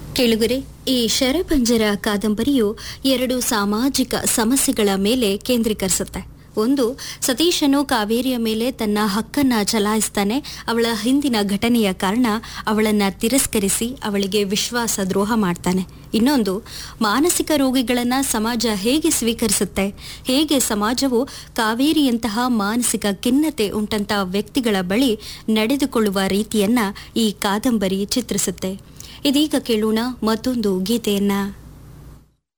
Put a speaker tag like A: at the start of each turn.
A: ಕೇಳುಗರೆ ಈ ಶರಪಂಜರ ಕಾದಂಬರಿಯು ಎರಡು ಸಾಮಾಜಿಕ ಸಮಸ್ಯೆಗಳ ಮೇಲೆ ಕೇಂದ್ರೀಕರಿಸುತ್ತೆ ಒಂದು ಸತೀಶನು ಕಾವೇರಿಯ ಮೇಲೆ ತನ್ನ ಹಕ್ಕನ್ನ ಚಲಾಯಿಸ್ತಾನೆ ಅವಳ ಹಿಂದಿನ ಘಟನೆಯ ಕಾರಣ ಅವಳನ್ನ ತಿರಸ್ಕರಿಸಿ ಅವಳಿಗೆ ವಿಶ್ವಾಸ ದ್ರೋಹ ಮಾಡ್ತಾನೆ ಇನ್ನೊಂದು ಮಾನಸಿಕ ರೋಗಿಗಳನ್ನ ಸಮಾಜ ಹೇಗೆ ಸ್ವೀಕರಿಸುತ್ತೆ ಹೇಗೆ ಸಮಾಜವು ಕಾವೇರಿಯಂತಹ ಮಾನಸಿಕ ಖಿನ್ನತೆ ಉಂಟಂತ ವ್ಯಕ್ತಿಗಳ ಬಳಿ ನಡೆದುಕೊಳ್ಳುವ ರೀತಿಯನ್ನ ಈ ಕಾದಂಬರಿ ಚಿತ್ರಿಸುತ್ತೆ ಇದೀಗ ಕೇಳೋಣ ಮತ್ತೊಂದು ಗೀತೆಯನ್ನ